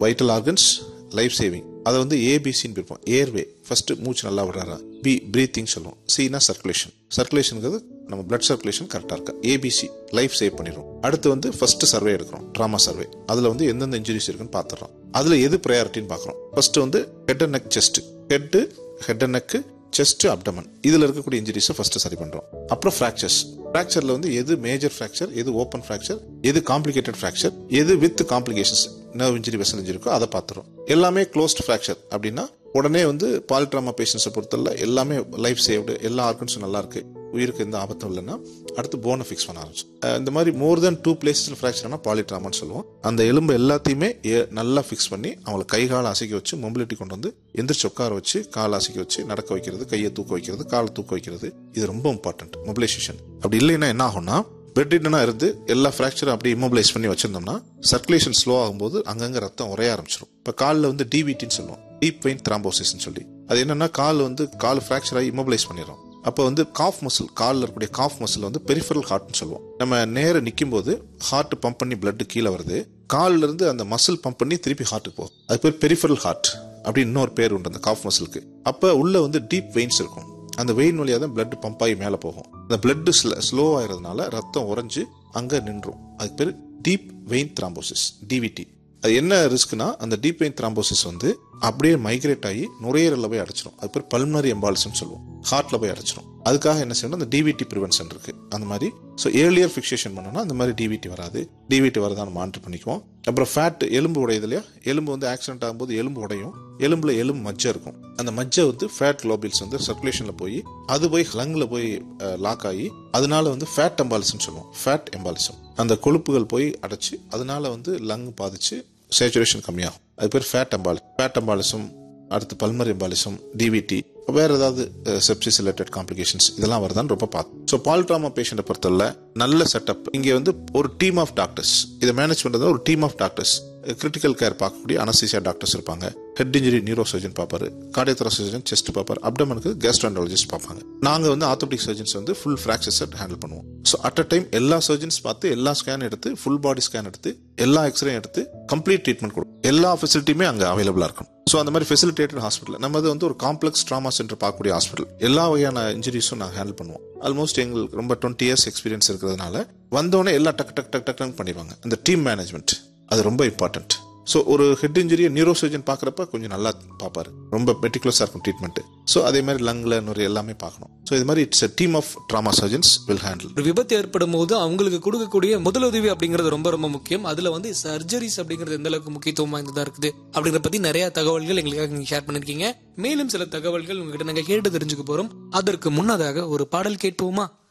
vital organs life saving அதை வந்து ஏபிசின்னு பிரிப்போம் ஏர்வே ஃபர்ஸ்ட் மூச்சு நல்லா விடுறாரா பி பிரீத்திங் சொல்லுவோம் சினா சர்க்குலேஷன் சர்க்குலேஷனுங்கிறது நம்ம பிளட் சர்க்குலேஷன் கரெக்டாக இருக்கா ஏபிசி லைஃப் சேவ் பண்ணிடும் அடுத்து வந்து ஃபர்ஸ்ட் சர்வே எடுக்கிறோம் ட்ராமா சர்வே அதில் வந்து எந்தெந்த இன்ஜுரிஸ் இருக்குன்னு பார்த்துறோம் அதில் எது ப்ரையாரிட்டின்னு பார்க்குறோம் ஃபர்ஸ்ட் வந்து head and neck chest head head and neck chest abdomen இதில் இருக்கக்கூடிய இன்ஜுரிஸை ஃபர்ஸ்ட் சரி பண்ணுறோம் அப்புறம் ஃப்ராக்சர்ஸ் ஃப்ராக்சரில் வந்து எது மேஜர் ஃப்ராக்சர் எது ஓப்பன் ஃப்ராக்சர் எது காம்ப்ளிகேட்டட் ஃப்ராக்சர் எது with complications nerve injury vessel injury இருக்கோ அதை பார்த்துறோம் எல்லாமே க்ளோஸ்ட் ஃப்ராக்சர் அப்படின்னா உடனே வந்து பாலிட்ராமா பேஷண்ட்ஸை பொறுத்தவரை எல்லாமே லைஃப் சேவ்டு எல்லா ஆர்கன்ஸும் நல்லா இருக்கு உயிருக்கு எந்த ஆபத்தும் இல்லைன்னா அடுத்து போனை ஃபிக்ஸ் பண்ண ஆரம்பிச்சு அஹ் இந்த மாதிரி மோர் தென் டூ பிளேசஸ் ஃப்ராக்சர்னா பாலிட்ராமான்னு சொல்லுவோம் அந்த எலும்பு எல்லாத்தையுமே ஏ- நல்லா ஃபிக்ஸ் பண்ணி அவங்களை கை காலை அசைக்க வச்சு மொபிலிட்டி கொண்டு வந்து எந்திரிச்சு உட்கார வச்சு காலை அசைக்க வச்சு நடக்க வைக்கிறது கையை தூக்க வைக்கிறது காலை தூக்க வைக்கிறது இது ரொம்ப இம்பார்ட்டன்ட் மொபிலைசேஷன் அப்படி இல்லைன்னா என்ன ஆகும்னா பெட்ரிட்டனா இருந்து எல்லா ஃப்ராக்சரும் அப்படியே இம்மோபிளைஸ் பண்ணி வச்சிருந்தோம்னா சர்க்குலேஷன் ஸ்லோ ஆகும்போது அங்கங்க ரத்தம் உரைய ஆரம்பிச்சிடும் இப்போ காலில் வந்து டிவிடின்னு சொல்லுவோம் டீப் வெயின் த்ராம்போசிஸ்ன்னு சொல்லி அது என்னன்னா கால் வந்து கால் ஃப்ராக்சர் ஆகி இம்மோபிளைஸ் பண்ணிடும் அப்போ வந்து காஃப் மசில் காலில் இருக்கக்கூடிய காஃப் மசில் வந்து பெரிஃபரல் ஹார்ட்னு சொல்லுவோம் நம்ம நேர நிற்கும் போது ஹார்ட் பம்ப் பண்ணி பிளட் கீழே வருது கால்ல இருந்து அந்த மசில் பம்ப் பண்ணி திருப்பி ஹார்ட்டுக்கு போகும் அது பேர் பெரிஃபரல் ஹார்ட் அப்படி இன்னொரு பேர் உண்டு அந்த காஃப் மசிலுக்கு அப்போ உள்ள வந்து டீப் வெயின்ஸ் இருக்கும் அந்த வெயின் வழியாக தான் பிளட் பம்ப் ஆகி மேலே போகும் அந்த பிளட் ஸ்லோ ஆகிறதுனால ரத்தம் உறைஞ்சு அங்கே நின்றும் அதுக்கு பேர் டீப் வெயின் த்ராம்போசிஸ் டிவிடி அது என்ன ரிஸ்க்னா அந்த டீப் வெயின் த்ராம்போசிஸ் வந்து அப்படியே மைக்ரேட் ஆகி நுரையீரலில் போய் அடைச்சிரும் அது பேர் பல்மனரி எம்பாலிசம் சொல்லுவோம் ஹார்ட்ல போய் அடைச்சிரும் அதுக்காக என்ன செய்யணும் அந்த டிவிடி ப்ரிவென்ஷன் இருக்கு அந்த மாதிரி ஸோ ஏர்லியர் ஃபிக்சேஷன் பண்ணோம்னா அந்த மாதிரி டிவிடி வராது டிவிடி வரதான்னு மானிட்டர் பண்ணிக்குவோம் அப்புறம் ஃபேட் எலும்பு உடையுது இல்லையா எலும்பு வந்து ஆக்சிடென்ட் ஆகும்போது எலும்பு உடையும் எலும்புல எலும்பு மஜ்ஜை இருக்கும் அந்த மஜ்ஜை வந்து ஃபேட் குளோபில்ஸ் வந்து சர்க்குலேஷன்ல போய் அது போய் லங்ல போய் லாக் ஆகி அதனால வந்து ஃபேட் எம்பாலிசம் சொல்லுவோம் ஃபேட் எம்பாலிசம் அந்த கொழுப்புகள் போய் அடைச்சு அதனால வந்து லங் பாதிச்சு சேச்சுரேஷன் கம்மியாகும் அது பேர் ஃபேட் எம்பாலி ஃபேட் எம்பாலிசம் அடுத்து பல்மர் எம்பாலிசம் டிவிடி வேற ஏதாவது செப்சிஸ் ரிலேட்டட் காம்ப்ளிகேஷன்ஸ் இதெல்லாம் வருதான்னு ரொம்ப பார்த்தோம் ஸோ பால்ட்ராமா பேஷண்ட்டை பொறுத்தவரை நல்ல செட்டப் இங்கே வந்து ஒரு டீம் ஆஃப் டாக்டர்ஸ் இதை மேனேஜ் பண்ணுறது ஒரு team of doctors critical care பார்க்கக்கூடிய அனஸ்தீசியா டாக்டர்ஸ் இருப்பாங்க ஹெட் இன்ஜுரி நியூரோ சர்ஜன் பார்ப்பாரு கார்டியோதரா சர்ஜன் செஸ்ட் பார்ப்பாரு அப்டமனுக்கு கேஸ்ட்ரான்டாலஜிஸ்ட் பார்ப்பாங்க நாங்க வந்து ஆர்த்தோபிக் சர்ஜன்ஸ் வந்து ஃபுல் ஃபிராக்சர்ஸ் ஹேண்டில் பண்ணுவோம் ஸோ அட் அ டைம் எல்லா சர்ஜன்ஸ் பார்த்து எல்லா ஸ்கேன் எடுத்து ஃபுல் பாடி ஸ்கேன் எடுத்து எல்லா எக்ஸ்ரே எடுத்து கம்ப்ளீட் ட்ரீட்மெண்ட் கொடுக்கும் எல்லா ஃபெசிலிட்டியுமே அங்கே அவைலபிளா இருக்கும் ஸோ அந்த மாதிரி ஃபெசிலிட்டேட்டட் ஹாஸ்பிட்டல் நம்ம அது வந்து ஒரு காம்ப்ளெக்ஸ் ட்ராமா சென்டர் பார்க்கக்கூடிய ஹாஸ்பிட்டல் எல்லா வகையான இன்ஜுரிஸும் நாங்கள் ஹேண்டில் பண்ணுவோம் ஆல்மோஸ்ட் எங்களுக்கு ரொம்ப டுவெண்ட்டி இயர்ஸ் எக்ஸ்பீரியன்ஸ் இருக்கிறதுனால வந்தோடனே எல்லாம் டக் டக் டக் டக்னு பண்ணிடுவாங்க இந்த டீம் மேனேஜ்மெண்ட் அது ரொம்ப இம்பார்ட்டன்ட் ஸோ ஒரு ஹெட் இன்ஜுரியை நியூரோ சர்ஜன் பார்க்குறப்ப கொஞ்சம் நல்லா பார்ப்பாரு ரொம்ப மெட்டிகுலஸாக இருக்கும் ட்ரீட்மெண்ட் ஸோ அதே மாதிரி லங்ல நுரை எல்லாமே பார்க்கணும் ஸோ இது மாதிரி it's a team of trauma surgeons will handle ஒரு விபத்து ஏற்படும் போது அவங்களுக்கு கொடுக்கக்கூடிய முதலுதவி அப்படிங்கிறது ரொம்ப ரொம்ப முக்கியம் அதுல வந்து சர்ஜரிஸ் அப்படிங்கிறது எந்த அளவுக்கு முக்கியத்துவம் வாய்ந்ததா இருக்குது அப்படிங்கறத பத்தி நிறைய தகவல்கள் எங்களுக்காக நீங்க ஷேர் பண்ணிருக்கீங்க மேலும் சில தகவல்கள் உங்ககிட்ட நாங்க கேட்டு தெரிஞ்சுக்க போறோம் அதற்கு முன்னதாக ஒரு பாடல் கேட்போமா